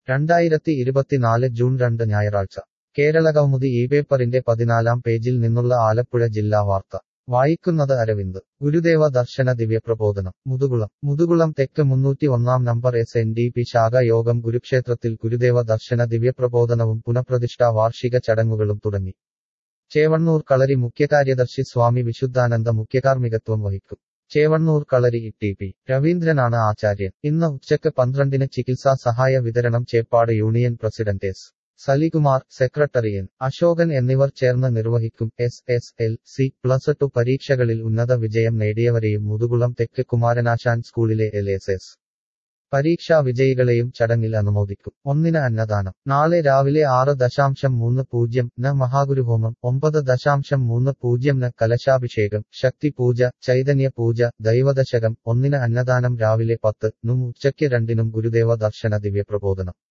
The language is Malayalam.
രണ്ടായിരത്തി ഇരുപത്തിനാല് ജൂൺ രണ്ട് ഞായറാഴ്ച കേരളകൗമുദി ഈ പേപ്പറിന്റെ പതിനാലാം പേജിൽ നിന്നുള്ള ആലപ്പുഴ ജില്ലാ വാർത്ത വായിക്കുന്നത് അരവിന്ദ് ഗുരുദേവ ദർശന ദിവ്യപ്രബോധനം മുതുകുളം മുതുകുളം തെക്ക് മുന്നൂറ്റി ഒന്നാം number S N D P ശാഖ യോഗം കുരുക്ഷേത്രത്തിൽ ഗുരുദേവ ദർശന ദിവ്യപ്രബോധനവും പുനഃപ്രതിഷ്ഠാ വാർഷിക ചടങ്ങുകളും തുടങ്ങി ചേവണ്ണൂർ കളരി മുഖ്യകാര്യദർശി സ്വാമി വിശുദ്ധാനന്ദ മുഖ്യകാർമ്മികത്വം വഹിക്കും ചേവണ്ണൂർ കളരി ടി പി രവീന്ദ്രനാണ് ആചാര്യൻ ഇന്ന് ഉച്ചയ്ക്ക് പന്ത്രണ്ടിന് ചികിത്സാ സഹായ വിതരണം Cheppad union president S Salikumar secretary N Ashokan എന്നിവർ ചേർന്ന് നിർവഹിക്കും S S L C plus two പരീക്ഷകളിൽ ഉന്നത വിജയം നേടിയവരെയും മുതുകുളം തെക്ക് കുമാരനാശാൻ സ്കൂളിലെ എൽ എസ് എസ് പരീക്ഷാ വിജയികളെയും ചടങ്ങിൽ അനുമോദിക്കും ഒന്നിന് അന്നദാനം നാളെ രാവിലെ ആറ് ദശാംശം മൂന്ന് പൂജ്യം ന മഹാഗുരുഹോമം ഒമ്പത് ദശാംശം മൂന്ന് പൂജ്യം ന കലശാഭിഷേകം ശക്തി പൂജ ചൈതന്യ പൂജ ദൈവദശകം ഒന്നിന് അന്നദാനം രാവിലെ പത്ത് നും ഉച്ചയ്ക്ക് രണ്ടിനും ഗുരുദേവ ദർശന ദിവ്യപ്രബോധനം